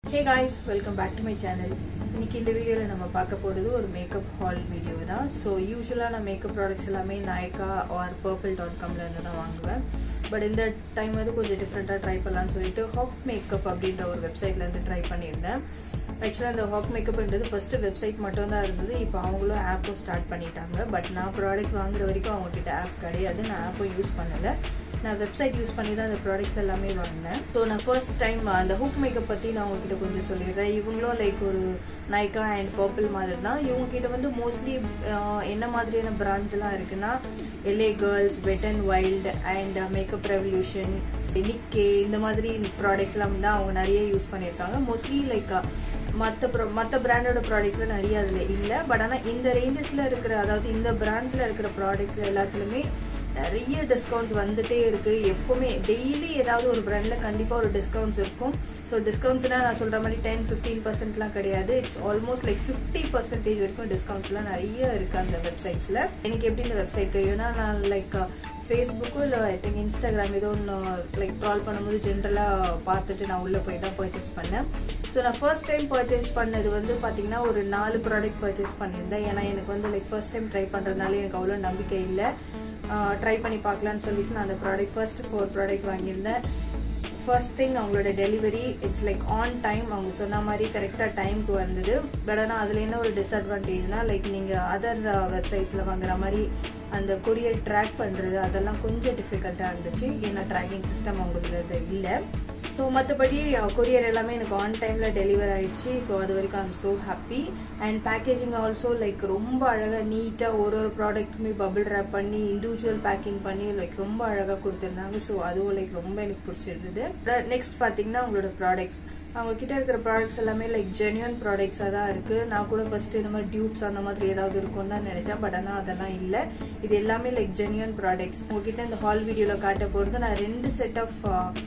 hey guys welcome back to my channel இன்னைக்கு இந்த வீடியோவில் நம்ம பார்க்க போகிறது ஒரு மேக்கப் ஹால் வீடியோ தான் ஸோ யூஸ்வலாக நான் மேக்கப் ப்ராடக்ட்ஸ் எல்லாமே நாய்க்கா ஆர் பர்பிள் டாட் காம்ல இருந்து தான் வாங்குவேன் பட் இந்த டைம் வந்து கொஞ்சம் டிஃப்ரெண்ட்டாக ட்ரை பண்ணலாம்னு சொல்லிட்டு ஹாப் மேக்கப் அப்படின்ற ஒரு வெப்சைட்லேருந்து ட்ரை பண்ணியிருந்தேன் ஆக்சுவலாக அந்த ஹாப் மேக்கப்ன்றது ஃபர்ஸ்ட் வெப்சைட் மட்டும் தான் இருந்தது இப்போ அவங்களும் ஆப்பும் ஸ்டார்ட் பண்ணிட்டாங்க பட் நான் ப்ராடக்ட் வாங்குற வரைக்கும் அவங்ககிட்ட ஆப் கிடையாது நான் ஆப்பும் யூஸ் பண்ணலை நான் வெப்சைட் யூஸ் பண்ணி தான் அந்த ப்ராடக்ட்ஸ் எல்லாமே வாங்கினேன் ஸோ நான் ஃபர்ஸ்ட் டைம் அந்த ஹூக் மேக்கப் பற்றி நான் உங்ககிட்ட கொஞ்சம் சொல்லிடுறேன் இவங்களும் லைக் ஒரு நைக்கா அண்ட் பர்பிள் மாதிரி தான் இவங்க கிட்ட வந்து மோஸ்ட்லி என்ன மாதிரியான பிராண்ட்ஸ் எல்லாம் இருக்குன்னா LA girls wet and wild and makeup revolution நிக்கே இந்த மாதிரி ப்ராடக்ட்ஸ் எல்லாம் தான் அவங்க நிறைய யூஸ் பண்ணியிருக்காங்க மோஸ்ட்லி லைக் மற்ற ப்ரோ மற்ற பிராண்டோட ப்ராடக்ட்ஸில் நிறைய அதில் இல்லை பட் ஆனால் இந்த ரேஞ்சஸில் இருக்கிற அதாவது இந்த பிராண்ட்ஸில் இருக்கிற ப்ராடக்ட்ஸில் எல்லாத்துலேயுமே நிறைய டிஸ்கவுண்ட்ஸ் வந்துட்டே இருக்கு எப்பவுமே டெய்லி ஏதாவது ஒரு பிராண்ட்ல கண்டிப்பா ஒரு டிஸ்கவுண்ட்ஸ் இருக்கும் ஸோ டிஸ்கவுண்ட்ஸ்னா நான் சொல்ற மாதிரி டென் ஃபிஃப்டீன் பர்சன்ட்லாம் கிடையாது it's almost like fifty percentage வரைக்கும் டிஸ்கவுண்ட்ஸ்லாம் நிறைய இருக்கு அந்த வெப்சைட்ஸ்ல எனக்கு எப்படி இந்த வெப்சைட் தெரியும்னா நான் லைக் ஃபேஸ்புக்கும் இல்லை ஐ திங்க் இன்ஸ்டாகிராம் ஏதோ ஒன்று லைக் ட்ரால் பண்ணும்போது ஜென்ரலாக பார்த்துட்டு நான் உள்ளே போய் தான் பர்ச்சேஸ் பண்ணேன் ஸோ நான் ஃபர்ஸ்ட் டைம் பர்ச்சேஸ் பண்ணது வந்து பார்த்தீங்கன்னா ஒரு நாலு ப்ராடக்ட் பர்ச்சேஸ் பண்ணியிருந்தேன் ஏன்னா எனக்கு வந்து லைக் ஃபர்ஸ்ட் டைம் ட்ரை பண்ணுறதுனால எனக்கு அவ்வளோ நம்பிக்கை இல்லை ட்ரை பண்ணி பார்க்கலான்னு சொல்லிட்டு நான் அந்த ப்ராடக்ட் ஃபர்ஸ்ட் ஃபோர் ப்ராடக்ட் வாங்கியிருந்தேன் ஃபர்ஸ்ட் திங் அவங்களோட delivery it's like on time அவங்க சொன்ன மாதிரி கரெக்டாக டைம்க்கு வந்தது பட் ஆனால் அதில் என்ன ஒரு டிஸ்அட்வான்டேஜ்னா லைக் நீங்கள் அதர் வெப்சைட்ஸில் வாங்குற மாதிரி அந்த கொரியர் ட்ராக் பண்ணுறது அதெல்லாம் கொஞ்சம் டிஃபிகல்ட்டாக இருந்துச்சு ஏன்னா ட்ராக்கிங் சிஸ்டம் அவங்களுக்கு இல்லை ஸோ மற்றபடி கொரியர் எல்லாமே எனக்கு ஆன் டைமில் டெலிவர் ஆயிடுச்சு ஸோ அது வரைக்கும் I'm so happy and packaging also like ரொம்ப அழகாக நீட்டாக ஒரு ஒரு ப்ராடக்ட்டுமே பபிள் ரேப் பண்ணி இண்டிவிஜுவல் பேக்கிங் பண்ணி லைக் ரொம்ப அழகாக கொடுத்துருந்தாங்க ஸோ அதுவும் லைக் ரொம்ப எனக்கு பிடிச்சிருந்தது நெக்ஸ்ட் பார்த்தீங்கன்னா உங்களோட ப்ராடக்ட்ஸ் அவங்க கிட்ட இருக்கிற ப்ராடக்ட்ஸ் எல்லாமே லைக் ஜென்யூன் ப்ராடக்ட்ஸாக தான் இருக்கு நான் கூட ஃபர்ஸ்ட் இந்த மாதிரி டியூப்ஸ் அந்த மாதிரி ஏதாவது இருக்கும்னு தான் நினைச்சேன் பட் ஆனால் அதெல்லாம் இல்லை இது எல்லாமே லைக் ஜென்யூன் ப்ராடக்ட்ஸ் உங்ககிட்ட இந்த ஹால் வீடியோவில் காட்ட போகிறது நான் ரெண்டு செட் ஆஃப்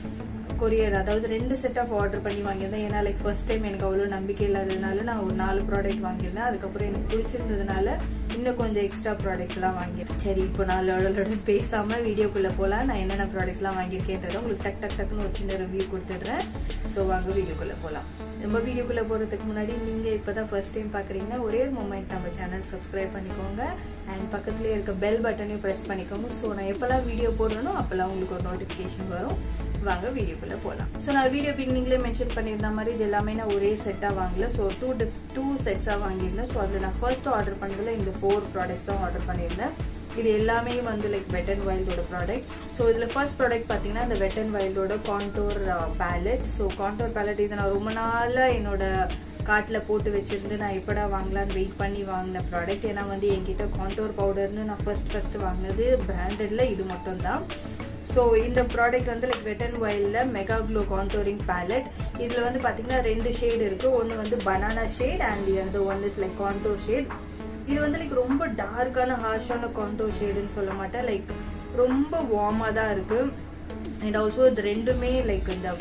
கொரியர் அதாவது ரெண்டு செட் ஆஃப் ஆர்டர் பண்ணி வாங்கியிருந்தேன் ஏன்னா லைக் ஃபர்ஸ்ட் டைம் எனக்கு அவ்வளோ நம்பிக்கை இல்லாததுனால நான் ஒரு நாலு ப்ராடக்ட் வாங்கியிருந்தேன் அதுக்கப்புறம் எனக்கு பிடிச்சிருந்ததுனால இன்னும் கொஞ்சம் எக்ஸ்ட்ரா ப்ராடக்ட்லாம் வாங்கியிருக்கேன் சரி இப்போ நான் லோட பேசாமல் வீடியோக்குள்ளே போகலாம் நான் என்னென்ன ப்ராடக்ட்ஸ்லாம் வாங்கியிருக்கேன்றதை உங்களுக்கு டக் டக் டக்குன்னு ஒரு சின்ன ரிவ்யூ கொடுத்துட்றேன் ஸோ வாங்க வீடியோக்குள்ளே போகலாம் நம்ம வீடியோக்குள்ளே போகிறதுக்கு முன்னாடி நீங்கள் இப்போ தான் ஃபர்ஸ்ட் டைம் பார்க்குறீங்கன்னா ஒரே ஒரு மூமெண்ட் நம்ம சேனல் சப்ஸ்கிரைப் பண்ணிக்கோங்க அண்ட் பக்கத்துலேயே இருக்க பெல் பட்டனையும் ப்ரெஸ் பண்ணிக்கோங்க ஸோ நான் எப்போல்லாம் வீடியோ போடுறேனோ அப்போல்லாம் உங்களுக்கு ஒரு நோட்டிஃபிகேஷன் வரும் வாங்க வீடியோக்குள்ளே போகலாம் ஸோ நான் வீடியோ பிகினிங்லேயே மென்ஷன் பண்ணியிருந்த மாதிரி இது எல்லாமே நான் ஒரே செட்டாக வாங்கல ஸோ டூ டிஃப் டூ செட்ஸாக வாங்கியிருந்தேன் ஸோ அதில் நான் ஃபர்ஸ்ட் ஆர்டர் பண்ணதில் இந்த ஃபோர் ப்ராடக்ட்ஸ் தான் ஆர்டர் பண்ணியிருந்தேன் இது எல்லாமே வந்து லைக் வெட் அண்ட் வைல்டோட ப்ராடக்ட்ஸ் ஸோ இதில் ஃபர்ஸ்ட் ப்ராடக்ட் பார்த்தீங்கன்னா இந்த வெட் அண்ட் வைல்டோட contour palette so contour palette இது நான் ரொம்ப நாளாக என்னோட காட்டில் போட்டு வச்சிருந்து நான் எப்படா வாங்கலான்னு வெயிட் பண்ணி வாங்கின ப்ராடக்ட் ஏன்னா வந்து என்கிட்ட கான்டோர் பவுடர்னு நான் ஃபர்ஸ்ட் ஃபர்ஸ்ட் வாங்கினது பிராண்டட்ல இது மட்டும் தான் ஸோ இந்த ப்ராடக்ட் வந்து லைக் வெட் அண்ட் வைல்டில் மெகா க்ளோ கான்டோரிங் பேலட் இதில் வந்து பார்த்தீங்கன்னா ரெண்டு ஷேட் இருக்குது ஒன்று வந்து பனானா ஷேட் அண்ட் அந்த one is like contour shade இது வந்து லைக் ரொம்ப டார்க்கான ஹார்ஷான கான்டோர் ஷேடுன்னு சொல்ல மாட்டேன் லைக் ரொம்ப வார்மாக தான் இருக்குது அண்ட் ஆல்சோ இது ரெண்டுமே லைக் இந்த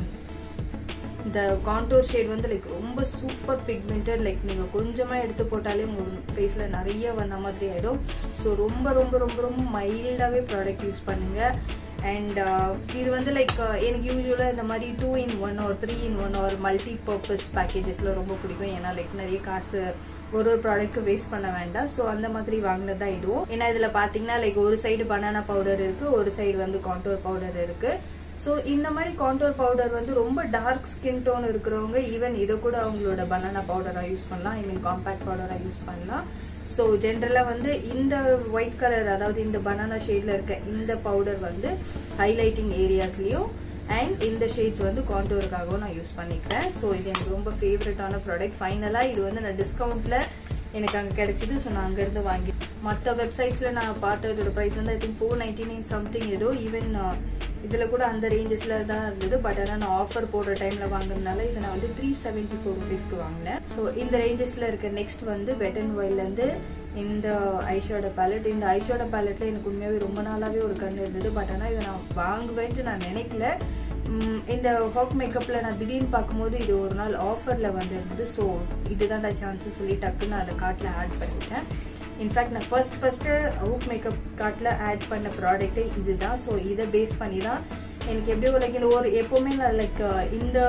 இந்த கான்டோர் ஷேட் வந்து லைக் ரொம்ப சூப்பர் பிக்மெண்டட் லைக் நீங்கள் கொஞ்சமாக எடுத்து போட்டாலே உங்கள் ஃபேஸில் நிறைய வந்த மாதிரி ஆகிடும் ஸோ ரொம்ப ரொம்ப ரொம்ப ரொம்ப மைல்டாகவே ப்ராடக்ட் யூஸ் பண்ணுங்கள் அண்ட் இது வந்து லைக் எனக்கு யூஸ்வலாக இந்த மாதிரி டூ இன் ஒன் ஒரு த்ரீ இன் ஒன் ஒரு மல்டி பர்பஸ் பேக்கேஜஸில் ரொம்ப பிடிக்கும் ஏன்னா லைக் நிறைய காசு ஒரு ஒரு ப்ராடக்ட் வேஸ்ட் பண்ண வேண்டாம் ஸோ அந்த மாதிரி வாங்கினது தான் இதுவும் ஏன்னா இதில் பார்த்தீங்கன்னா லைக் ஒரு சைடு பனானா பவுடர் இருக்குது ஒரு சைடு வந்து கான்டோர் பவுடர் இருக்குது ஸோ இந்த மாதிரி கான்டோர் பவுடர் வந்து ரொம்ப டார்க் ஸ்கின் டோன் இருக்கிறவங்க ஈவன் இதை கூட அவங்களோட பனானா பவுடராக யூஸ் பண்ணலாம் ஐ மீன் காம்பேக்ட் பவுடராக யூஸ் பண்ணலாம் ஸோ ஜென்ரலாக வந்து இந்த ஒயிட் கலர் அதாவது இந்த பனானா ஷேடில் இருக்க இந்த பவுடர் வந்து ஹைலைட்டிங் ஏரியாஸ்லேயும் அண்ட் இந்த ஷேட்ஸ் வந்து கான்டோருக்காகவும் நான் யூஸ் பண்ணிக்கிறேன் ஸோ இது எனக்கு ரொம்ப ஃபேவரட்டான ப்ராடக்ட் ஃபைனலாக இது வந்து நான் டிஸ்கவுண்ட்டில் எனக்கு அங்கே கிடைச்சிது ஸோ நான் அங்கேருந்து வாங்கி மற்ற வெப்சைட்ஸில் நான் பார்த்ததோட ப்ரைஸ் வந்து I think four ninety nine something ஏதோ ஈவன் இதில் கூட அந்த ரேஞ்சஸில் தான் இருந்தது பட் ஆனால் நான் ஆஃபர் போடுற டைமில் வாங்குறதுனால இதை நான் வந்து த்ரீ செவன்ட்டி ஃபோர் ருபீஸ்க்கு வாங்கினேன் ஸோ இந்த ரேஞ்சஸில் இருக்க நெக்ஸ்ட் வந்து வெட் அண்ட் ஒயிலேருந்து இந்த ஐஷோட பேலட் இந்த ஐஷோட பேலட்டில் எனக்கு உண்மையாகவே ரொம்ப நாளாகவே ஒரு கண் இருந்தது பட் ஆனால் இதை நான் வாங்குவேன்ட்டு நான் நினைக்கல இந்த ஹாக் மேக்கப்பில் நான் திடீர்னு பார்க்கும்போது இது ஒரு நாள் ஆஃபரில் வந்துருந்தது ஸோ இதுதான்டா சான்ஸ்னு சொல்லி டக்குன்னு அதை கார்ட்டில் ஆட் பண்ணிட்டேன் இன்ஃபேக்ட் நான் ஃபர்ஸ்ட் ஃபர்ஸ்ட்டு ஹூக் மேக்கப் கார்ட்டில் ஆட் பண்ண ப்ராடக்ட்டே இதுதான் ஸோ இதை பேஸ் பண்ணி தான் எனக்கு எப்படியோ லைக் இந்த ஒரு எப்போவுமே நான் லைக் இந்த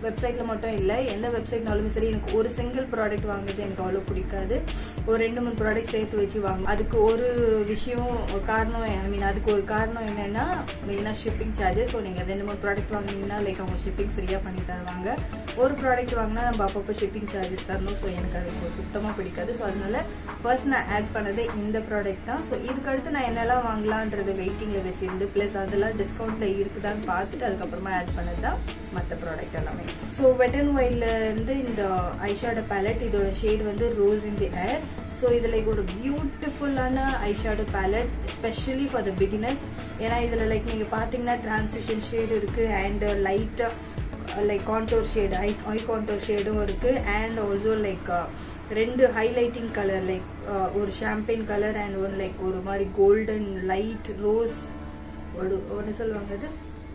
வெப்சைட்டில் மட்டும் இல்லை எந்த வெப்சைட்னாலுமே சரி எனக்கு ஒரு சிங்கிள் ப்ராடக்ட் வாங்குறது எனக்கு அவ்வளோ பிடிக்காது ஒரு ரெண்டு மூணு ப்ராடக்ட் சேர்த்து வச்சு வாங்க அதுக்கு ஒரு விஷயம் காரணம் ஐ மீன் அதுக்கு ஒரு காரணம் என்னென்னா மெயினாக ஷிப்பிங் சார்ஜஸ் ஸோ நீங்கள் ரெண்டு மூணு ப்ராடக்ட் வாங்கினீங்கன்னா லைக் அவங்க ஷிப்பிங் ஃப்ரீயாக பண்ணி தருவாங்க ஒரு ப்ராடக்ட் வாங்கினா நம்ம அப்பப்போ ஷிப்பிங் சார்ஜஸ் தரணும் ஸோ எனக்கு அது சுத்தமாக பிடிக்காது ஸோ அதனால ஃபர்ஸ்ட் நான் ஆட் பண்ணது இந்த ப்ராடக்ட் தான் ஸோ இதுக்கு அடுத்து நான் என்னெல்லாம் வாங்கலான்றது வெயிட்டிங்கில் வச்சிருந்து ப்ளஸ் அதெல்லாம் டிஸ்கவுண்ட்டில் இருக்குதான்னு பார்த்துட்டு அதுக்கப்புறமா ஆட் பண்ணது தான் மற்ற ப்ராடக்ட் எல்லாமே ஸோ வெட் அண்ட் ஒயிட்ல இருந்து இந்த ஐஷாடோ பேலட் இதோட ஷேட் வந்து rose in the air so இது லைக் ஒரு பியூட்டிஃபுல்லான eyeshadow palette specially for the beginners ஏன்னா இதில் லைக் நீங்கள் பார்த்தீங்கன்னா டிரான்சிஷன் ஷேட் இருக்குது அண்ட் லைட்டாக like contour shade I I contour ஷேடும் இருக்குது அண்ட் ஆல்சோ லைக் ரெண்டு ஹைலைட்டிங் கலர் லைக் ஒரு champagne colour and one like ஒரு மாதிரி கோல்டன் லைட் ரோஸ் ஒரு ஒன்று சொல்லுவாங்க அது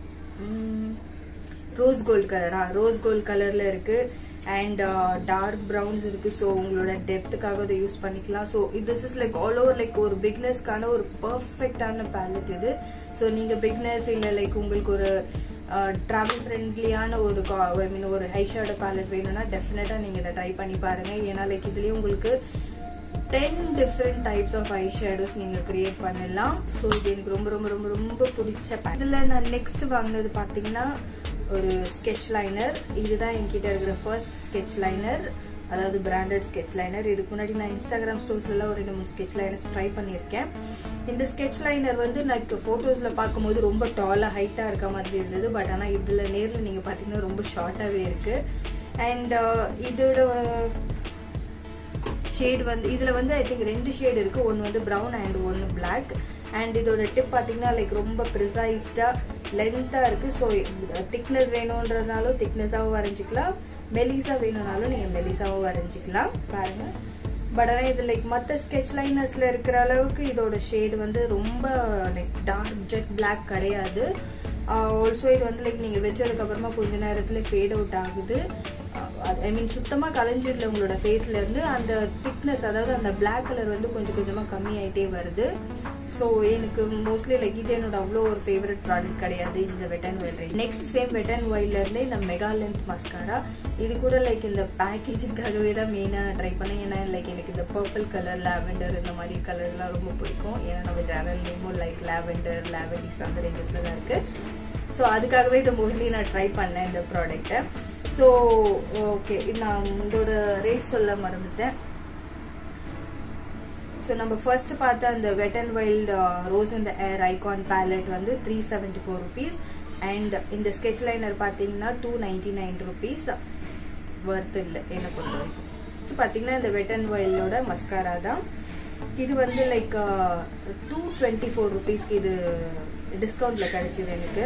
ரோஸ் கோல்ட் கலரா ரோஸ் கோல்ட் கலர்ல இருக்கு அண்ட் டார்க் ப்ரௌன்ஸ் இருக்கு ஸோ உங்களோட டெப்த்துக்காக அதை யூஸ் பண்ணிக்கலாம் so this is like all over like ஒரு பிக்னஸ்க்கான ஒரு பர்ஃபெக்டான பேலட் இது ஸோ நீங்க பிக்னஸ் இல்லை லைக் உங்களுக்கு ஒரு ட்ராவல் ஃப்ரெண்ட்லியான ஒரு ஐ மீன் ஒரு ஹைஷார்டு பேலட் வேணும்னா டெஃபினட்டாக நீங்கள் இதை ட்ரை பண்ணி பாருங்க ஏன்னா லைக் இதுலேயும் உங்களுக்கு ten different types of eyeshadows நீங்கள் கிரியேட் பண்ணலாம் ஸோ இது எனக்கு ரொம்ப ரொம்ப ரொம்ப ரொம்ப பிடிச்ச இதில் நான் நெக்ஸ்ட் வாங்கினது பார்த்தீங்கன்னா ஒரு ஸ்கெட்ச் லைனர் இதுதான் என்கிட்ட இருக்கிற ஃபர்ஸ்ட் ஸ்கெட்ச் லைனர் அதாவது பிராண்டட் ஸ்கெட்ச் லைனர் இதுக்கு முன்னாடி நான் இன்ஸ்டாகிராம் ஸ்டோர்ஸ்லாம் ஒரு ரெண்டு மூணு ஸ்கெட்ச் லைனர்ஸ் ட்ரை பண்ணியிருக்கேன் இந்த ஸ்கெட்ச் லைனர் வந்து நான் ஃபோட்டோஸில் பார்க்கும்போது ரொம்ப டாலாக ஹைட்டாக இருக்க மாதிரி இருந்தது பட் ஆனால் இதில் நேரில் நீங்கள் பார்த்தீங்கன்னா ரொம்ப ஷார்ட்டாகவே இருக்குது அண்ட் இதோட ஷேட் வந்து இதில் வந்து ஐ திங்க் ரெண்டு ஷேட் இருக்குது ஒன்று வந்து ப்ரௌன் அண்ட் ஒன்று பிளாக் அண்ட் இதோட டிப் பார்த்தீங்கன்னா லைக் ரொம்ப ப்ரிசைஸ்டாக லென்த்தாக இருக்குது ஸோ திக்னஸ் வேணுன்றதுனாலும் திக்னஸாகவும் வரைஞ்சிக்கலாம் மெலிசா வேணும்னாலும் நீங்கள் மெலிசாவும் வரைஞ்சிக்கலாம் பாருங்கள் பட் ஆனால் இது லைக் மற்ற ஸ்கெட்ச் லைனர்ஸில் இருக்கிற அளவுக்கு இதோட ஷேடு வந்து ரொம்ப லைக் டார்க் ஜெட் பிளாக் கிடையாது ஆல்சோ இது வந்து லைக் நீங்கள் வச்சதுக்கப்புறமா கொஞ்ச நேரத்தில் ஃபேட் அவுட் ஆகுது ஐ மீன் சுத்தமாக கலைஞ்சிடல உங்களோட ஃபேஸ்ல இருந்து அந்த திக்னஸ் அதாவது அந்த பிளாக் கலர் வந்து கொஞ்சம் கொஞ்சமாக கம்மியாயிட்டே வருது ஸோ எனக்கு மோஸ்ட்லி லைக் இது என்னோட அவ்வளோ ஒரு ஃபேவரட் ப்ராடக்ட் கிடையாது இந்த wet and wild next same wet and ஒயில்ல இருந்து இந்த மெகா லென்த் மஸ்காரா இது கூட லைக் இந்த பேக்கேஜிங்காகவே தான் மெயினாக ட்ரை பண்ணேன் ஏன்னா லைக் எனக்கு இந்த பர்பிள் கலர் லாவெண்டர் இந்த மாதிரி கலர்லாம் ரொம்ப பிடிக்கும் ஏன்னா நம்ம சேனல் நேமும் லைக் லாவெண்டர் லாவெண்டிஸ் அந்த ரேஞ்சஸில் தான் இருக்குது ஸோ அதுக்காகவே இதை மோஸ்ட்லி நான் ட்ரை பண்ணேன் இந்த ப்ராடக்ட்டை ஸோ ஓகே நான் இதோட ரேட் சொல்ல மறந்துட்டேன் ஸோ நம்ம ஃபர்ஸ்ட் பார்த்த அந்த வெட் அண்ட் வைல்ட் ரோஸ் இந்த ஏர் ஐகான் பேலட் வந்து three seventy four rupees and இந்த ஸ்கெச் லைனர் பார்த்தீங்கன்னா two ninety nine rupees worth இல்லை என்ன பொறுத்த வரைக்கும் பார்த்தீங்கன்னா இந்த வெட் அண்ட் வைல்டோட மஸ்காரா தான் இது வந்து லைக் டூ டுவெண்ட்டி ஃபோர் ருபீஸ்க்கு இது டிஸ்கவுண்ட்டில் கிடைச்சிது எனக்கு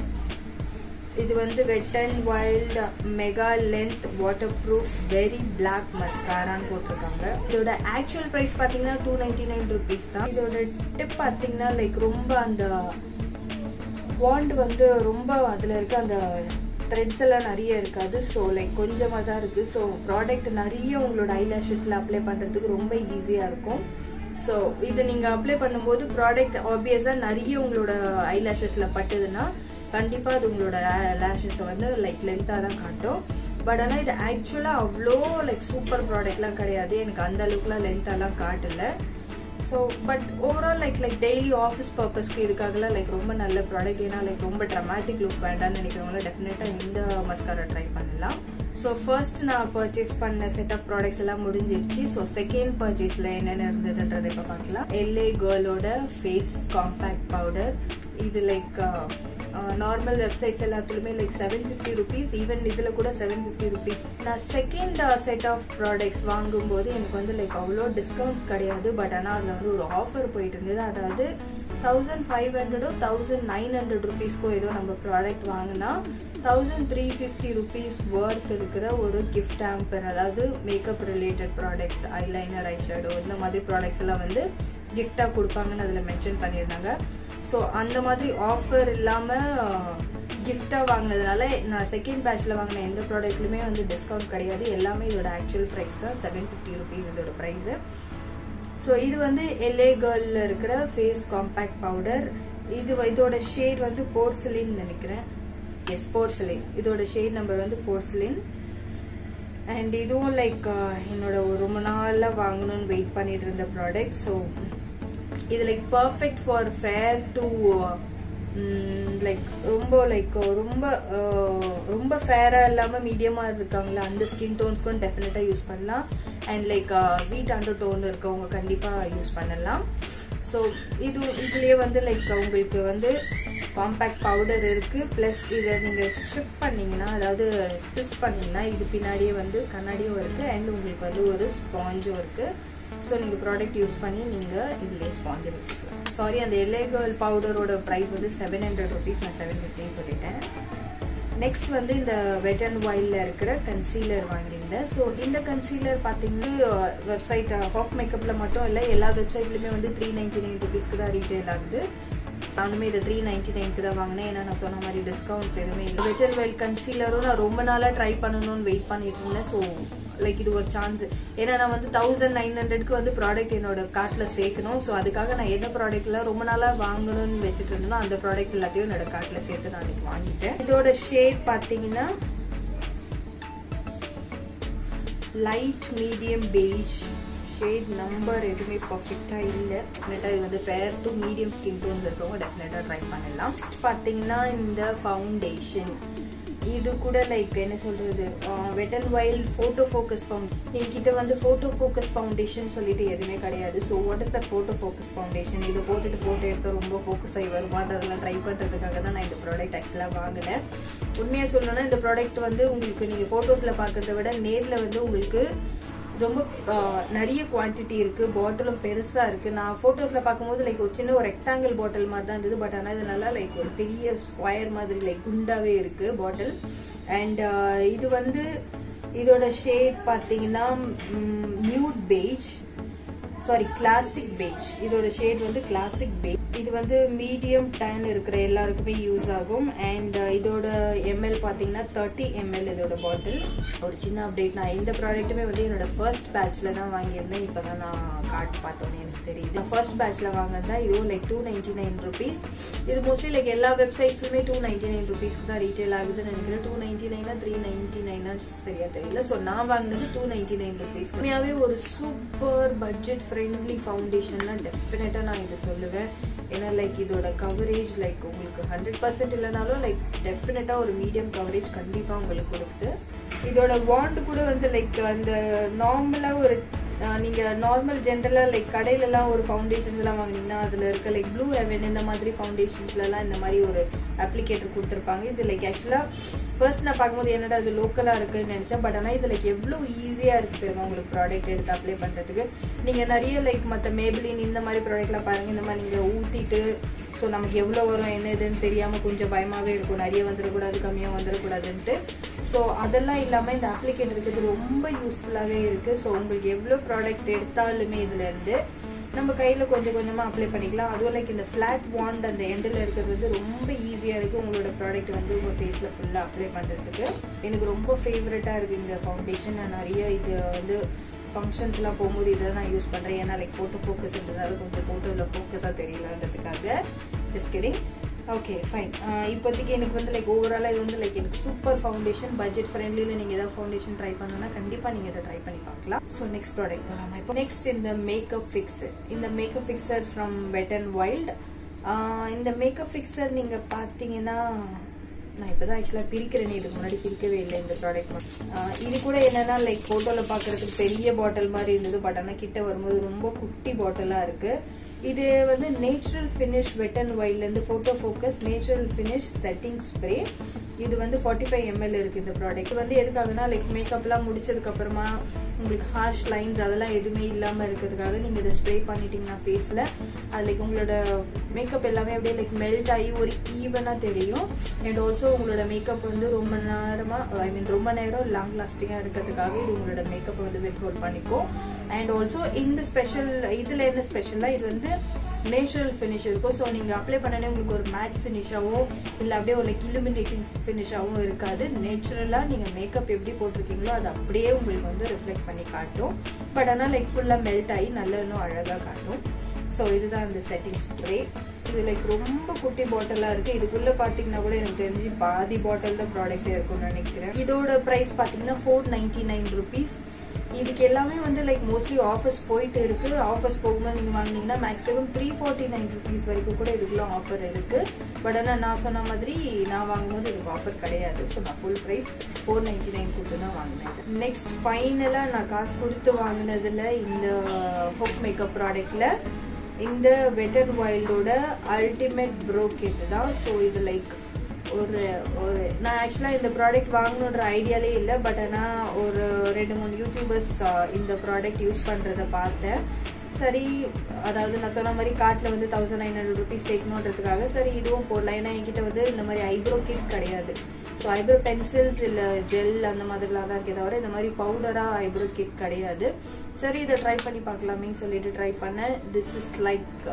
இது வந்து wet and wild mega length waterproof very black மஸ்காரான்னு போட்டிருக்காங்க இதோட ஆக்சுவல் ப்ரைஸ் பார்த்தீங்கன்னா டூ நைன்டி நைன் ருபீஸ் தான் இதோட டிப் பார்த்தீங்கன்னா லைக் ரொம்ப அந்த பாண்ட் வந்து ரொம்ப அதில் இருக்க அந்த த்ரெட்ஸ் எல்லாம் நிறைய இருக்காது ஸோ லைக் கொஞ்சமாக தான் இருக்குது ஸோ ப்ராடக்ட் நிறைய உங்களோட ஐலாஷஸில் அப்ளை பண்ணுறதுக்கு ரொம்ப ஈஸியாக இருக்கும் ஸோ இது நீங்கள் அப்ளை பண்ணும்போது ப்ராடக்ட் ஆப்வியஸாக நிறைய உங்களோட ஐலாஷஸில் பட்டுதுன்னா கண்டிப்பாக அது உங்களோட லேஷஸை வந்து லைக் லென்த்தாக தான் காட்டும் பட் ஆனால் இது ஆக்சுவலாக அவ்வளோ லைக் சூப்பர் ப்ராடக்ட்லாம் கிடையாது எனக்கு அந்த அளவுக்குலாம் லென்த்தாலாம் காட்டல so but overall like like daily office பர்பஸ்க்கு இதுக்காகலாம் லைக் ரொம்ப நல்ல ப்ராடக்ட் ஏன்னா லைக் ரொம்ப ட்ரமாட்டிக் லுக் வேண்டாம்னு நினைக்கிறவங்கள டெஃபினட்டாக இந்த மஸ்காரா ட்ரை பண்ணலாம் ஸோ ஃபர்ஸ்ட் நான் பர்ச்சேஸ் பண்ண செட் ஆஃப் ப்ராடக்ட்ஸ் எல்லாம் முடிஞ்சிடுச்சு ஸோ செகண்ட் பர்ச்சேஸில் என்னென்ன இருந்ததுன்றதை இப்போ பார்க்கலாம் எல்ஏ கேர்ளோட ஃபேஸ் காம்பேக்ட் பவுடர் இது லைக் நார்மல் வெப்சைட்ஸ் எல்லாத்துலயுமே like seven fifty rupees even இதில் கூட செவன் ஃபிஃப்டி ருபீஸ் நான் செகண்ட் செட் ஆஃப் ப்ராடக்ட்ஸ் வாங்கும்போது எனக்கு வந்து லைக் அவ்வளோ டிஸ்கவுண்ட்ஸ் கிடையாது பட் ஆனால் அதில் வந்து ஒரு ஆஃபர் போயிட்டு இருந்தது அதாவது தௌசண்ட் ஃபைவ் ஹண்ட்ரடோ தௌசண்ட் நைன் ஹண்ட்ரட் ருபீஸ்க்கோ ஏதோ நம்ம ப்ராடக்ட் வாங்கினா thousand three fifty rupees worth இருக்கிற ஒரு கிஃப்ட் ஆம்பர் அதாவது makeup related products eyeliner eyeshadow இந்த மாதிரி ப்ராடக்ட்ஸ் எல்லாம் வந்து கிஃப்டாக கொடுப்பாங்கன்னு அதில் மென்ஷன் பண்ணியிருந்தாங்க ஸோ அந்த மாதிரி ஆஃபர் இல்லாமல் கிஃப்டாக வாங்கினதுனால நான் செகண்ட் பேட்ச்சில் வாங்கின எந்த ப்ராடக்ட்லையுமே வந்து டிஸ்கவுண்ட் கிடையாது எல்லாமே இதோட ஆக்சுவல் ப்ரைஸ் தான் செவன் ஃபிஃப்டி ருபீஸ் இதோட ப்ரைஸு ஸோ இது வந்து எல்ஏ கேர்ளில் இருக்கிற ஃபேஸ் காம்பேக்ட் பவுடர் இது இதோட ஷேட் வந்து போர்சிலின்னு நினைக்கிறேன் எஸ் போர்சலின் இதோட ஷேட் நம்பர் வந்து போர்சலின் அண்ட் இதுவும் லைக் என்னோட ஒரு ரொம்ப நாளாக வாங்கணும்னு வெயிட் பண்ணிட்டு இருந்த ப்ராடக்ட் ஸோ இது like perfect for fair to like ரொம்ப லைக் ரொம்ப uh, ரொம்ப ஃபேராக இல்லாமல் மீடியமாக இருக்காங்களா அந்த ஸ்கின் டோன்ஸ்க்கும் டெஃபினட்டாக யூஸ் பண்ணலாம் and like wheat undertone இருக்கவங்க கண்டிப்பாக யூஸ் பண்ணலாம் ஸோ இது இதுலேயே வந்து லைக் உங்களுக்கு வந்து காம்பேக்ட் பவுடர் இருக்குது ப்ளஸ் இதை நீங்கள் ஷிஃப்ட் பண்ணிங்கன்னா அதாவது ட்விஸ்ட் பண்ணிங்கன்னா இது பின்னாடியே வந்து கண்ணாடியும் இருக்குது அண்ட் உங்களுக்கு வந்து ஒரு ஸ்பாஞ்சும் இருக்குது ஸோ நீங்கள் ப்ராடக்ட் யூஸ் பண்ணி நீங்கள் இதுலேயே ஸ்பாஞ்சை வச்சுக்கலாம் சாரி அந்த எல்ஏ கேர்ள் பவுடரோட ப்ரைஸ் வந்து செவன் ஹண்ட்ரட் ருபீஸ் நான் செவன் ஃபிஃப்டி சொல்லிட்டேன் நெக்ஸ்ட் வந்து இந்த வெட் அண்ட் ஒயிலில் இருக்கிற கன்சீலர் வாங்கியிருந்தேன் ஸோ இந்த கன்சீலர் பார்த்தீங்கன்னா வெப்சைட் ஹாப் மேக்கப்பில் மட்டும் இல்லை எல்லா வெப்சைட்லையுமே வந்து த்ரீ நைன்டி நைன் ருபீஸ்க்கு தான் ரீட்டைல் ஆகுது நானுமே இதை த்ரீ நைன்டி நைனுக்கு தான் வாங்கினேன் ஏன்னா நான் சொன்ன மாதிரி டிஸ்கவுண்ட்ஸ் எதுவுமே இல்லை வெட் அண்ட் ஒயில் கன்சீலரும் நான் ரொம்ப நாளாக ட்ரை பண்ணணும்னு வெயிட் பண்ணிட்டு இருந்தேன் ஸோ லைக் இது ஒரு சான்ஸ் ஏன்னா நான் வந்து தௌசண்ட் நைன் ஹண்ட்ரட்க்கு வந்து ப்ராடக்ட் என்னோட கார்ட்டில் சேர்க்கணும் ஸோ அதுக்காக நான் எந்த ப்ராடக்ட்லாம் ரொம்ப நாளாக வாங்கணும்னு வச்சுட்டு இருந்தேனோ அந்த ப்ராடக்ட் எல்லாத்தையும் என்னோட கார்ட்டில் சேர்த்து நான் அன்னைக்கு வாங்கிட்டேன் இதோட ஷேட் பார்த்தீங்கன்னா light medium beige shade number எதுவுமே பர்ஃபெக்டாக இல்லை டெஃபினட்டாக இது வந்து fair to medium skin tones இருக்கவங்க டெஃபினட்டாக ட்ரை பண்ணலாம் நெக்ஸ்ட் பார்த்தீங்கன்னா இந்த ஃபவுண்டேஷன் இது கூட லைக் என்ன சொல்றது wet and wild photo focus found என்கிட்ட வந்து ஃபோட்டோ ஃபோக்கஸ் ஃபவுண்டேஷன் சொல்லிட்டு எதுவுமே கிடையாது so what is that photo focus foundation இது போட்டுட்டு ஃபோட்டோ எடுக்க ரொம்ப ஃபோக்கஸ் ஆகி வருமான்றதெல்லாம் ட்ரை பண்ணுறதுக்காக தான் நான் இந்த ப்ராடக்ட் ஆக்சுவலாக வாங்கினேன் உண்மையாக சொல்லணும்னா இந்த ப்ராடக்ட் வந்து உங்களுக்கு நீங்கள் ஃபோட்டோஸில் பார்க்கறத விட நேரில் வந்து உங்களுக்கு ரொம்ப நிறைய குவான்டிட்டி இருக்கு பாட்டிலும் பெருசா இருக்கு நான் போட்டோஸ்ல பார்க்கும்போது லைக் ஒரு சின்ன ஒரு ரெக்டாங்கிள் பாட்டில் மாதிரி தான் இருந்தது பட் ஆனால் இது நல்லா லைக் ஒரு பெரிய ஸ்கொயர் மாதிரி லைக் குண்டாவே இருக்கு பாட்டில் அண்ட் இது வந்து இதோட ஷேட் பார்த்தீங்கன்னா nude beige sorry classic beige இதோட ஷேட் வந்து கிளாசிக் பேஜ் இது வந்து மீடியம் டேன் இருக்கிற எல்லாருக்குமே யூஸ் ஆகும் அண்ட் இதோட எம்எல் பார்த்தீங்கன்னா தேர்ட்டி எம்எல் இதோட பாட்டில் ஒரு சின்ன அப்டேட் நான் இந்த ப்ராடக்ட்டுமே வந்து என்னோட ஃபர்ஸ்ட் பேட்ச்ல தான் வாங்கியிருந்தேன் இப்போ தான் நான் கார்டு பார்த்தோன்னே எனக்கு தெரியுது நான் ஃபர்ஸ்ட் பேட்ச்ல வாங்கினதா இதுவும் like two ninety nine rupees இது மோஸ்ட்லி லைக் எல்லா வெப்சைட்ஸுமே டூ நைன்டி நைன் ருபீஸ்க்கு தான் ரீட்டைல் ஆகுதுன்னு நினைக்கிறேன் டூ நைன்டி நைனா த்ரீ நைன்டி நைனா சரியா தெரியல ஸோ நான் வாங்கினது டூ நைன்டி நைன் ருபீஸ் உண்மையாகவே ஒரு சூப்பர் பட்ஜெட் ஃப்ரெண்ட்லி ஃபவுண்டேஷன்லாம் டெஃபினட்டாக நான் இதை சொல்லுவேன் ஏன்னா லைக் இதோட கவரேஜ் லைக் உங்களுக்கு ஹண்ட்ரட் பர்சன்ட் இல்லைனாலும் லைக் டெஃபினட்டாக ஒரு மீடியம் கவரேஜ் கண்டிப்பாக உங்களுக்கு கொடுக்குது இதோட வாண்ட் கூட வந்து லைக் அந்த நார்மலாக ஒரு நீங்கள் நார்மல் ஜென்ரலாக லைக் கடையிலலாம் ஒரு ஃபவுண்டேஷன்ஸ் எல்லாம் வாங்கினீங்கன்னா அதில் இருக்க லைக் ப்ளூ ஹெவன் இந்த மாதிரி ஃபவுண்டேஷன்ஸ்லலாம் இந்த மாதிரி ஒரு அப்ளிகேட்டர் கொடுத்துருப்பாங்க இது லைக் ஆக்சுவலாக ஃபர்ஸ்ட் நான் பார்க்கும்போது என்னடா இது லோக்கலாக இருக்குன்னு நினச்சேன் பட் ஆனால் இது லைக் எவ்வளோ ஈஸியாக இருக்கு தெரியுமா உங்களுக்கு ப்ராடக்ட் எடுத்து அப்ளை பண்ணுறதுக்கு நீங்கள் நிறைய லைக் மற்ற மேபிளின் இந்த மாதிரி ப்ராடக்ட்லாம் பாருங்கள் இந்த மாதிரி நீங்கள் ஊற்றிட்டு ஸோ நமக்கு எவ்வளோ வரும் என்ன இதுன்னு தெரியாமல் கொஞ்சம் பயமாகவே இருக்கும் நிறைய வந்துடக்கூடாது கம்மியாக வந்துடக்கூடாதுன்ட்டு ஸோ அதெல்லாம் இல்லாமல் இந்த அப்ளிகேட்டர் இருக்கிறது ரொம்ப யூஸ்ஃபுல்லாகவே இருக்குது ஸோ உங்களுக்கு எவ்வளோ ப்ராடக்ட் எடுத்தாலுமே இதுலேருந்து நம்ம கையில் கொஞ்சம் கொஞ்சமாக அப்ளை பண்ணிக்கலாம் அதுவும் லைக் இந்த ஃப்ளாட் வாண்ட் அந்த எண்டில் இருக்கிறது வந்து ரொம்ப ஈஸியாக இருக்குது உங்களோட ப்ராடக்ட் வந்து உங்கள் ஃபேஸில் ஃபுல்லாக அப்ளை பண்ணுறதுக்கு எனக்கு ரொம்ப ஃபேவரட்டாக இருக்குது இந்த ஃபவுண்டேஷன் நான் நிறைய இது வந்து ஃபங்க்ஷன்ஸ்லாம் போகும்போது இதை நான் யூஸ் பண்ணுறேன் ஏன்னா லைக் ஃபோட்டோ ஃபோக்கஸ்ன்றதால கொஞ்சம் ஃபோட்டோவில் ஃபோக்கஸாக தெரியலன்றதுக்காக ஜஸ்ட் கிடிங் ஓகே ஃபைன் இப்போதைக்கு எனக்கு வந்து லைக் ஓவராலாக இது வந்து லைக் எனக்கு சூப்பர் ஃபவுண்டேஷன் பட்ஜெட் ஃப்ரெண்ட்லியில் நீங்கள் ஏதாவது ஃபவுண்டேஷன் ட்ரை பண்ணணும்னா கண்டிப்பாக நீங்கள் இதை ட்ரை பண்ணி பார்க்கலாம் ஸோ நெக்ஸ்ட் ப்ராடக்ட் போகலாமா இப்போ நெக்ஸ்ட் இந்த மேக்கப் ஃபிக்ஸர் இந்த makeup fixer from wet and wild இந்த மேக்கப் ஃபிக்ஸர் நீங்கள் பார்த்தீங்கன்னா நான் இப்போ தான் ஆக்சுவலாக பிரிக்கிறேனே இதுக்கு முன்னாடி பிரிக்கவே இல்லை இந்த ப்ராடக்ட் இது கூட என்னன்னா லைக் ஃபோட்டோவில் பார்க்குறதுக்கு பெரிய பாட்டில் மாதிரி இருந்தது பட் ஆனால் கிட்ட வரும்போது ரொம்ப குட்டி பாட்டிலாக இருக்குது இது வந்து நேச்சுரல் ஃபினிஷ் வெட் அண்ட் வைல்ட்லேருந்து photo focus natural finish setting spray இது வந்து ஃபார்ட்டி ஃபைவ் எம்எல் இருக்குது இந்த ப்ராடக்ட் வந்து எதுக்காகனா லைக் மேக்கப்லாம் முடிச்சதுக்கப்புறமா உங்களுக்கு ஹார்ஷ் லைன்ஸ் அதெல்லாம் எதுவுமே இல்லாமல் இருக்கிறதுக்காக நீங்கள் இதை ஸ்ப்ரே பண்ணிட்டீங்கன்னா ஃபேஸில் அது லைக் உங்களோட மேக்கப் எல்லாமே அப்படியே லைக் மெல்ட் ஆகி ஒரு ஈவனாக தெரியும் அண்ட் ஆல்சோ உங்களோட மேக்கப் வந்து ரொம்ப நேரமாக ஐ மீன் ரொம்ப நேரம் லாங் லாஸ்டிங்காக இருக்கிறதுக்காக இது உங்களோட மேக்கப்பை வந்து வித் ஹோல்ட் பண்ணிக்கும் அண்ட் ஆல்சோ இந்த ஸ்பெஷல் இதில் என்ன ஸ்பெஷலாக இது வந்து நேச்சுரல் ஃபினிஷ் இருக்கும் ஸோ நீங்கள் அப்ளை பண்ணனே உங்களுக்கு ஒரு மேட் ஃபினிஷாகவும் இல்லை அப்படியே ஒரு லைக் இலுமினேட்டிங் ஃபினிஷாகவும் இருக்காது நேச்சுரலாக நீங்கள் மேக்கப் எப்படி போட்டிருக்கீங்களோ அது அப்படியே உங்களுக்கு வந்து ரிஃப்ளெக்ட் பண்ணி காட்டும் பட் ஆனால் லைக் ஃபுல்லாக மெல்ட் ஆகி நல்ல இன்னும் அழகாக காட்டும் ஸோ இதுதான் இந்த செட்டிங் ஸ்ப்ரே இது லைக் ரொம்ப குட்டி பாட்டிலா இருக்கு இதுக்குள்ள பாத்தீங்கன்னா கூட எனக்கு தெரிஞ்சு பாதி பாட்டில் தான் ப்ராடக்ட் இருக்கும்னு நினைக்கிறேன் இதோட பிரைஸ் பாத்தீங்கன்னா ஃபோர் நைன்டி நைன் ருபீஸ் இதுக்கு எல்லாமே வந்து லைக் மோஸ்ட்லி ஆஃபர்ஸ் போயிட்டு இருக்கு ஆஃபர்ஸ் போகும்போது நீங்க வாங்குனீங்கன்னா maximum three forty nine rupees வரைக்கும் கூட இதுக்குள்ள ஆஃபர் இருக்கு பட் ஆனால் நான் சொன்ன மாதிரி நான் வாங்கும்போது இதுக்கு ஆஃபர் கிடையாது ஸோ நான் full price four ninety nine கொடுத்து தான் வாங்கினேன் நெக்ஸ்ட் ஃபைனலாக நான் காசு கொடுத்து வாங்கினதுல இந்த ஹோப் மேக்கப் ப்ராடக்ட்ல இந்த வெட் அண்ட் வைல்டோட அல்டிமேட் ப்ரோ கிட் தான் ஸோ இது லைக் ஒரு ஒரு நான் ஆக்சுவலாக இந்த ப்ராடக்ட் வாங்கணுன்ற ஐடியாலே இல்லை பட் ஆனால் ஒரு ரெண்டு மூணு யூடியூபர்ஸ் இந்த ப்ராடக்ட் யூஸ் பண்ணுறத பார்த்தேன் சரி அதாவது நான் சொன்ன மாதிரி காட்டில் வந்து தௌசண்ட் நைன் ஹண்ட்ரட் ருபீஸ் சேர்க்கணுன்றதுக்காக சரி இதுவும் போடலாம் ஏன்னா என்கிட்ட வந்து இந்த மாதிரி ஐப்ரோ கிட் கிடையாது ஸோ ஐப்ரோ பென்சில்ஸ் இல்லை ஜெல் அந்த மாதிரிலாம் தான் இருக்கே தவிர இந்த மாதிரி பவுடராக ஐப்ரோ கிட் கிடையாது சரி இதை ட்ரை பண்ணி பார்க்கலாமேன்னு சொல்லிட்டு ட்ரை பண்ணேன் this is like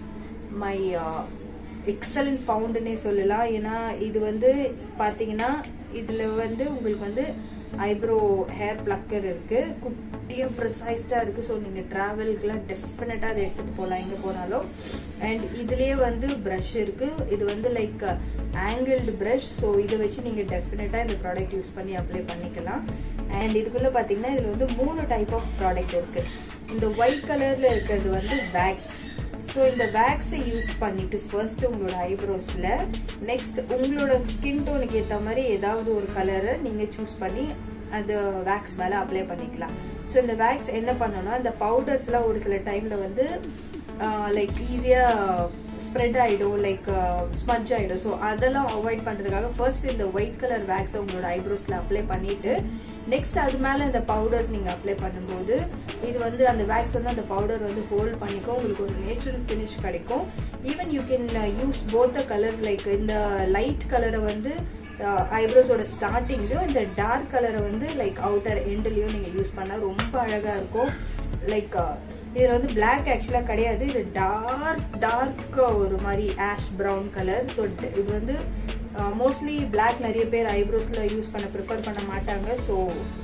my excellent ஃபவுண்டுன்னே சொல்லலாம் ஏன்னா இது வந்து பார்த்தீங்கன்னா இதில் வந்து உங்களுக்கு வந்து ஐப்ரோ ஹேர் பிளக்கர் இருக்கு குட்டியாக ப்ரிசைஸ்டாக இருக்கு ஸோ நீங்கள் ட்ராவல்க்குலாம் டெஃபினட்டாக அதை எடுத்துகிட்டு போகலாம் எங்கே போனாலும் அண்ட் இதுலேயே வந்து ப்ரஷ் இருக்கு இது வந்து லைக் ஆங்கிள்டு ப்ரஷ் ஸோ இதை வச்சு நீங்கள் டெஃபினட்டாக இந்த ப்ராடக்ட் யூஸ் பண்ணி அப்ளை பண்ணிக்கலாம் அண்ட் இதுக்குள்ளே பார்த்தீங்கன்னா இதில் வந்து மூணு டைப் ஆஃப் ப்ராடக்ட் இருக்கு இந்த ஒயிட் கலரில் இருக்கிறது வந்து வேக்ஸ் ஸோ இந்த வேக்ஸை யூஸ் பண்ணிட்டு ஃபர்ஸ்ட் உங்களோட ஐப்ரோஸில் நெக்ஸ்ட் உங்களோட ஸ்கின் டோனுக்கு ஏற்ற மாதிரி ஏதாவது ஒரு கலரை நீங்கள் சூஸ் பண்ணி அந்த வேக்ஸ் மேலே அப்ளை பண்ணிக்கலாம் ஸோ இந்த வேக்ஸ் என்ன பண்ணணும்னா இந்த பவுடர்ஸ்லாம் ஒரு சில டைமில் வந்து லைக் ஈஸியாக ஸ்ப்ரெட் ஆகிடும் லைக் ஸ்மட்ஜ் ஆகிடும் ஸோ அதெல்லாம் அவாய்ட் பண்ணுறதுக்காக ஃபர்ஸ்ட் இந்த ஒயிட் கலர் வேக்ஸை உங்களோட ஐப்ரோஸில் அப்ளை பண்ணிவிட்டு நெக்ஸ்ட் அது மேலே இந்த பவுடர்ஸ் நீங்கள் அப்ளை பண்ணும்போது இது வந்து அந்த வேக்ஸ் வந்து அந்த பவுடர் வந்து ஹோல்ட் பண்ணிக்கும் உங்களுக்கு ஒரு நேச்சுரல் ஃபினிஷ் கிடைக்கும் even you can use both the colour like இந்த லைட் கலரை வந்து ஐப்ரோஸோட ஸ்டார்டிங்லையும் இந்த டார்க் கலரை வந்து லைக் அவுட்டர் எண்ட்லேயும் நீங்கள் யூஸ் பண்ணால் ரொம்ப அழகாக இருக்கும் லைக் இதில் வந்து பிளாக் ஆக்சுவலாக கிடையாது இது டார்க் டார்க் ஒரு மாதிரி ஆஷ் ப்ரௌன் கலர் ஸோ இது வந்து மோஸ்ட்லி பிளாக் நிறைய பேர் ஐப்ரோஸில் யூஸ் பண்ண ப்ரிஃபர் பண்ண மாட்டாங்க ஸோ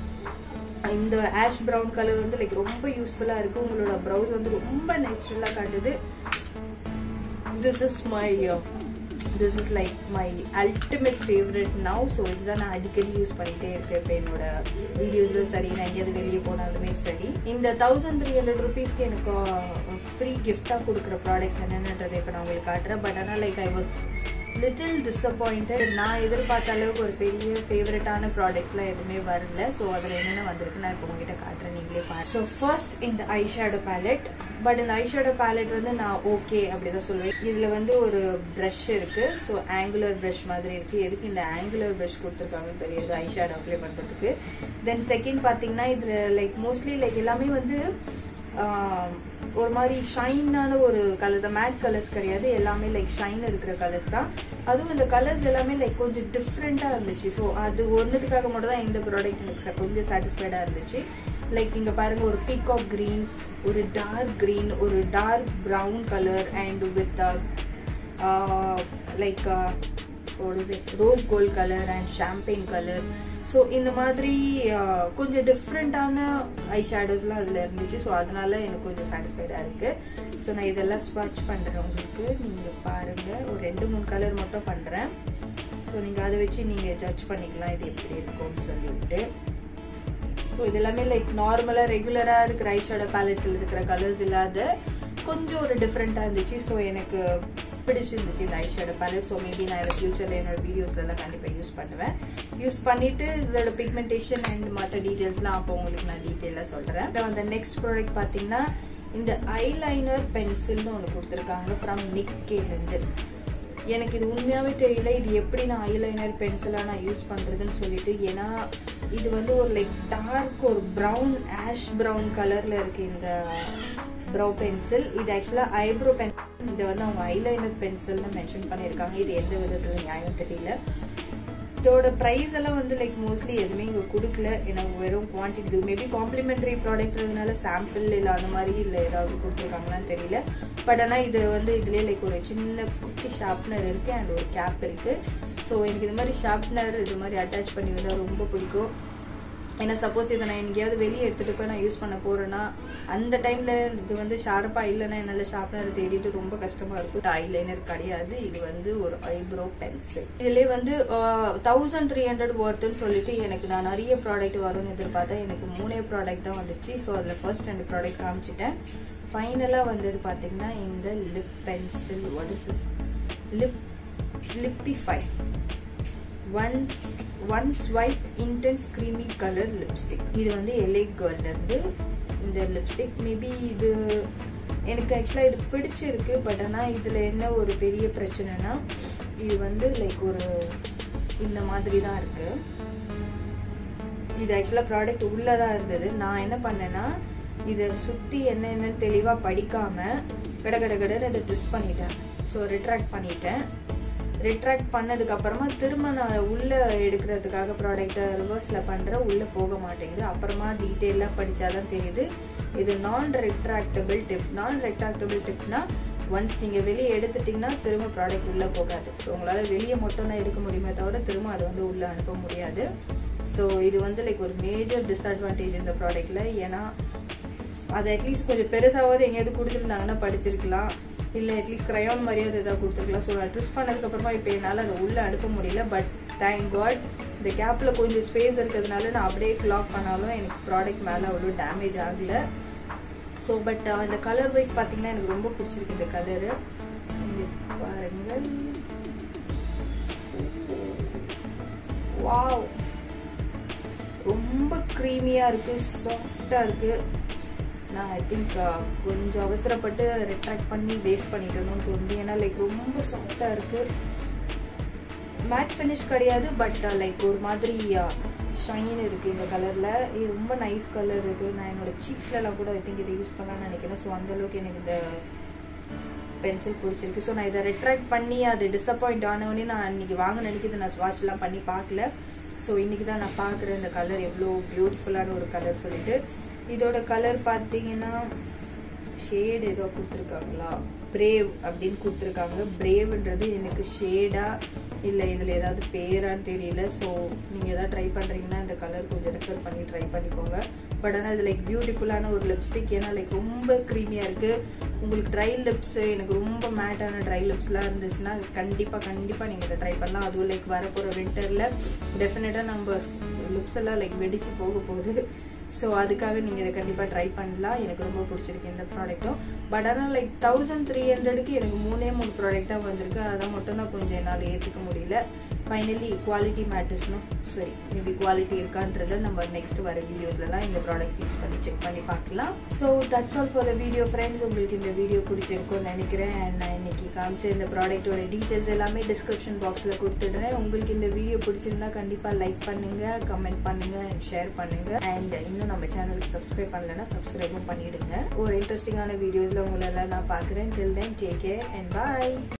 இந்த ஆஷ் ப்ரௌன் கலர் வந்து லைக் ரொம்ப யூஸ்ஃபுல்லாக இருக்குது உங்களோட ப்ரௌஸ் வந்து ரொம்ப நேச்சுரலாக காட்டுது this is my this is like my ultimate favourite now so இதுதான் நான் அடிக்கடி யூஸ் பண்ணிகிட்டே இருக்கேன் இப்போ என்னோட வீடியோஸ்லும் சரி நான் எங்கேயாவது வெளியே போனாலுமே சரி இந்த தௌசண்ட் த்ரீ ஹண்ட்ரட் ருபீஸ்க்கு எனக்கு ஃப்ரீ கிஃப்டாக கொடுக்குற ப்ராடக்ட்ஸ் என்னென்னன்றதை இப்போ நான் உங்களுக்கு காட்டுறேன் பட் ஆனால் like I was little disappointed நான் எதிர்பார்த்த அளவுக்கு ஒரு பெரிய ஃபேவரட்டான ப்ராடக்ட்ஸ்லாம் எதுவுமே வரல ஸோ அதில் என்னென்ன வந்திருக்கு நான் இப்போ உங்ககிட்ட காட்டுறேன் நீங்களே பாரு ஸோ ஃபர்ஸ்ட் இந்த ஐ ஷேடோ பேலட் பட் இந்த ஐ ஷேடோ பேலட் வந்து நான் ஓகே அப்படி தான் சொல்லுவேன் இதில் வந்து ஒரு ப்ரஷ் இருக்கு ஸோ ஆங்குலர் ப்ரஷ் மாதிரி இருக்கு எதுக்கு இந்த ஆங்குலர் ப்ரஷ் கொடுத்துருக்காங்கன்னு தெரியாது ஐ ஷேடோ அப்ளை பண்ணுறதுக்கு தென் செகண்ட் பார்த்தீங்கன்னா இதில் லைக் மோஸ்ட்லி லைக் எல்லாமே வந்து ஒரு மாதிரி ஷைனான ஒரு கலர் தான் மேட் கலர்ஸ் கிடையாது எல்லாமே லைக் ஷைன் இருக்கிற கலர்ஸ் தான் அதுவும் இந்த கலர்ஸ் எல்லாமே லைக் கொஞ்சம் டிஃப்ரெண்ட்டாக இருந்துச்சு ஸோ அது ஒன்றுத்துக்காக மட்டும் தான் இந்த ப்ராடக்ட் எனக்கு கொஞ்சம் சாட்டிஸ்ஃபைடாக இருந்துச்சு லைக் இங்கே பாருங்க ஒரு பீகாக் க்ரீன் ஒரு டார்க் க்ரீன் ஒரு dark brown colour and with like rose gold colour and champagne colour so இந்த மாதிரி கொஞ்சம் டிஃப்ரெண்ட்டான ஐ ஷேடோஸ்லாம் அதில் இருந்துச்சு ஸோ அதனால எனக்கு கொஞ்சம் சாட்டிஸ்ஃபைடாக இருக்குது ஸோ நான் இதெல்லாம் ஸ்வாட்ச் பண்ணுறேன் உங்களுக்கு நீங்கள் பாருங்கள் ஒரு ரெண்டு மூணு கலர் மட்டும் பண்ணுறேன் ஸோ நீங்கள் அதை வச்சு நீங்கள் ஜட்ஜ் பண்ணிக்கலாம் இது எப்படி இருக்கும்னு சொல்லிட்டு ஸோ இது எல்லாமே லைக் நார்மலாக ரெகுலராக இருக்கிற ஐ ஷேடோ பேலட்ஸில் இருக்கிற கலர்ஸ் இல்லாத கொஞ்சம் ஒரு டிஃப்ரெண்ட்டாக இருந்துச்சு ஸோ எனக்கு பிடிச்சிருந்துச்சு இந்த ஐஷேடோ பேலட் ஸோ மேபி நான் இதை ஃபியூச்சரில் என்னோட வீடியோஸ்லாம் கண்டிப்பாக யூஸ் பண்ணுவேன் யூஸ் பண்ணிட்டு இதோட பிக்மெண்டேஷன் அண்ட் மற்ற டீட்டெயில்ஸ்லாம் அப்போ உங்களுக்கு நான் டீட்டெயிலாக சொல்கிறேன் அந்த நெக்ஸ்ட் ப்ராடக்ட் பார்த்தீங்கன்னா இந்த ஐலைனர் பென்சில்னு ஒன்று கொடுத்துருக்காங்க ஃப்ரம் நிக்கேலேருந்து எனக்கு இது உண்மையாகவே தெரியல இது எப்படி நான் ஐலைனர் பென்சிலாக நான் யூஸ் பண்ணுறதுன்னு சொல்லிட்டு ஏன்னா இது வந்து ஒரு லைக் டார்க் ஒரு ப்ரௌன் ஆஷ் ப்ரௌன் கலரில் இருக்குது இந்த ப்ரௌ பென்சில் இது ஆக்சுவலாக ஐப்ரோ பென்சில் இதை வந்து அவங்க ஐலைனர் பென்சில்னு மென்ஷன் பண்ணியிருக்காங்க இது எந்த விதத்தில் நியாயம் தெரியல இதோட ப்ரைஸ் எல்லாம் வந்து லைக் மோஸ்ட்லி எதுவுமே இங்கே கொடுக்கல எனக்கு வெறும் குவான்டிட்டி இது மேபி காம்ப்ளிமெண்ட்ரி ப்ராடக்ட்றதுனால சாம்பிள் இல்லை அந்த மாதிரி இல்லை ஏதாவது கொடுத்துருக்காங்களான்னு தெரியல பட் ஆனால் இது வந்து இதுலேயே லைக் ஒரு சின்ன குட்டி ஷார்ப்னர் இருக்குது அண்ட் ஒரு கேப் இருக்குது ஸோ எனக்கு இது மாதிரி ஷார்ப்னர் இது மாதிரி அட்டாச் பண்ணி வந்தால் ரொம்ப பிடிக்கும் ஏன்னா சப்போஸ் இதை நான் எங்கேயாவது வெளியே எடுத்துட்டு போய் நான் யூஸ் பண்ண போறேன்னா அந்த டைம்ல இது வந்து ஷார்ப்பா இல்லைன்னா என்னால ஷார்ப்னர் தேடிட்டு ரொம்ப கஷ்டமா இருக்கும் ஐலைனர் கிடையாது இது வந்து ஒரு ஐப்ரோ பென்சில் இதுல வந்து தௌசண்ட் த்ரீ ஹண்ட்ரட் ஒர்த்துன்னு சொல்லிட்டு எனக்கு நான் நிறைய ப்ராடக்ட் வரும்னு எதிர்பார்த்தேன் எனக்கு மூணே ப்ராடக்ட் தான் வந்துச்சு ஸோ அதில் ஃபர்ஸ்ட் ரெண்டு ப்ராடக்ட் காமிச்சிட்டேன் ஃபைனலாக வந்தது பார்த்தீங்கன்னா இந்த lip pencil what is is lip lipify one one swipe intense creamy colour lipstick இது வந்து எல்ஏ கேர்லேருந்து இந்த லிப்ஸ்டிக் மேபி இது எனக்கு ஆக்சுவலாக இது பிடிச்சிருக்கு பட் ஆனால் இதில் என்ன ஒரு பெரிய பிரச்சனைனா இது வந்து லைக் ஒரு இந்த மாதிரி தான் இருக்கு இது ஆக்சுவலாக ப்ராடக்ட் உள்ளதான் இருந்தது நான் என்ன பண்ணேன்னா இதை சுற்றி என்ன என்னன்னு தெளிவாக படிக்காமல் கட கட கடன்னு இதை ட்விஸ்ட் பண்ணிட்டேன் ஸோ ரிட்ராக்ட் பண்ணிட்டேன் ரிட்ராக்ட் பண்ணதுக்கு அப்புறமா திரும்ப நான் உள்ள எடுக்கிறதுக்காக ப்ராடக்ட்டை ரிவர்ஸ்ல பண்ற உள்ள போக மாட்டேங்குது அப்புறமா டீட்டெயிலாக படிச்சாதான் தெரியுது இது நான் ரெட்ராக்டபிள் டிப் நான் ரெட்ராக்டபிள் டிப்னா ஒன்ஸ் நீங்க வெளியே எடுத்துட்டீங்கன்னா திரும்ப ப்ராடக்ட் உள்ள போகாது ஸோ உங்களால வெளியே மட்டும் தான் எடுக்க முடியுமே தவிர திரும்ப அதை வந்து உள்ள அனுப்ப முடியாது ஸோ இது வந்து லைக் ஒரு மேஜர் டிஸ்அட்வான்டேஜ் இந்த ப்ராடக்ட்ல ஏன்னா அதை அட்லீஸ்ட் கொஞ்சம் பெருசாவது எங்கேயாவது கொடுத்துருந்தாங்கன்னா படிச்சிருக்கலாம் இல்லை அட்லீஸ்ட் க்ரையான் மாதிரியாவது ஏதாவது கொடுத்துருக்கலாம் ஸோ நான் ட்விஸ்ட் பண்ணதுக்கப்புறமா இப்போ என்னால் அதை உள்ளே அனுப்ப முடியல பட் தேங்க் காட் இந்த கேப்பில் கொஞ்சம் ஸ்பேஸ் இருக்கிறதுனால நான் அப்படியே க்ளாக் பண்ணாலும் எனக்கு ப்ராடக்ட் மேலே அவ்வளோ டேமேஜ் ஆகலை ஸோ பட் இந்த கலர் வைஸ் பார்த்தீங்கன்னா எனக்கு ரொம்ப பிடிச்சிருக்கு இந்த கலரு இங்கே பாருங்கள் வாவ் ரொம்ப க்ரீமியாக இருக்குது சாஃப்டாக இருக்குது நான் ஐ திங்க் கொஞ்சம் அவசரப்பட்டு ரிட்ராக்ட் பண்ணி வேஸ்ட் பண்ணிட்டணும்னு தோணுது ஏன்னா லைக் ரொம்ப சாஃப்டாக இருக்குது மேட் ஃபினிஷ் கிடையாது பட் லைக் ஒரு மாதிரி ஷைன் இருக்குது இந்த கலரில் இது ரொம்ப நைஸ் கலர் இது நான் என்னோட சீக்ஸ்லலாம் கூட ஐ திங்க் இதை யூஸ் பண்ணலாம்னு நினைக்கிறேன் ஸோ அந்தளவுக்கு எனக்கு இந்த பென்சில் பிடிச்சிருக்கு ஸோ நான் இதை ரிட்ராக்ட் பண்ணி அது டிசப்பாயிண்ட் ஆனவொடனே நான் இன்னைக்கு வாங்க நினைக்கிறது நான் ஸ்வாட்ச்லாம் பண்ணி பார்க்கல ஸோ இன்னைக்கு தான் நான் பார்க்குறேன் இந்த கலர் எவ்வளோ பியூட்டிஃபுல்லான ஒரு கலர் சொல்லிட்டு இதோட கலர் பார்த்தீங்கன்னா ஷேடு ஏதோ கொடுத்துருக்காங்களா பிரேவ் அப்படின்னு கொடுத்துருக்காங்க பிரேவ்ன்றது எனக்கு ஷேடா இல்லை இதில் ஏதாவது பேரான்னு தெரியல ஸோ நீங்கள் எதாவது ட்ரை பண்ணுறீங்கன்னா இந்த கலர் கொஞ்சம் ரெஃபர் பண்ணி ட்ரை பண்ணிக்கோங்க பட் ஆனால் இது லைக் பியூட்டிஃபுல்லான ஒரு லிப்ஸ்டிக் ஏன்னா லைக் ரொம்ப க்ரீமியாக இருக்குது உங்களுக்கு ட்ரை லிப்ஸ் எனக்கு ரொம்ப மேட்டான ட்ரை லிப்ஸ்லாம் இருந்துச்சுன்னா கண்டிப்பாக கண்டிப்பாக நீங்கள் இதை ட்ரை பண்ணலாம் அதுவும் லைக் வரப்போகிற வின்டரில் டெஃபினட்டாக நம்ம லிப்ஸ் எல்லாம் லைக் வெடிச்சு போக போகுது ஸோ அதுக்காக நீங்கள் இதை கண்டிப்பாக ட்ரை பண்ணலாம் எனக்கு ரொம்ப பிடிச்சிருக்கு இந்த ப்ராடக்ட்டும் பட் ஆனால் லைக் தௌசண்ட் த்ரீ ஹண்ட்ரடுக்கு எனக்கு மூணே மூணு ப்ராடக்ட் தான் வந்திருக்கு அதை மட்டும் தான் கொஞ்சம் என்னால் ஏற்றுக்க முடியல ஃபைனலி குவாலிட்டி மேட்டர்ஸ்னும் சரி இப்படி குவாலிட்டி இருக்கான்றத நம்ம நெக்ஸ்ட் வர வீடியோஸ்லலாம் இந்த ப்ராடக்ட்ஸ் யூஸ் பண்ணி செக் பண்ணி பார்க்கலாம் so that's all for the video friends உங்களுக்கு இந்த வீடியோ பிடிச்சிருக்கும்னு நினைக்கிறேன் அண்ட் நான் இன்னைக்கு காமிச்ச இந்த ப்ராடக்ட்டோட டீட்டெயில்ஸ் எல்லாமே டிஸ்கிரிப்ஷன் பாக்ஸில் கொடுத்துடுறேன் உங்களுக்கு இந்த வீடியோ பிடிச்சிருந்தா கண்டிப்பாக லைக் பண்ணுங்க கமெண்ட் பண்ணுங்க அண்ட் ஷேர் பண்ணுங்க அண்ட் இன்னும் நம்ம சேனலுக்கு சப்ஸ்கிரைப் பண்ணலன்னா சப்ஸ்கிரைபும் பண்ணிடுங்க ஒரு இன்ட்ரெஸ்டிங்கான வீடியோஸில் உங்களை எல்லாம் நான் பார்க்குறேன் till then take care and bye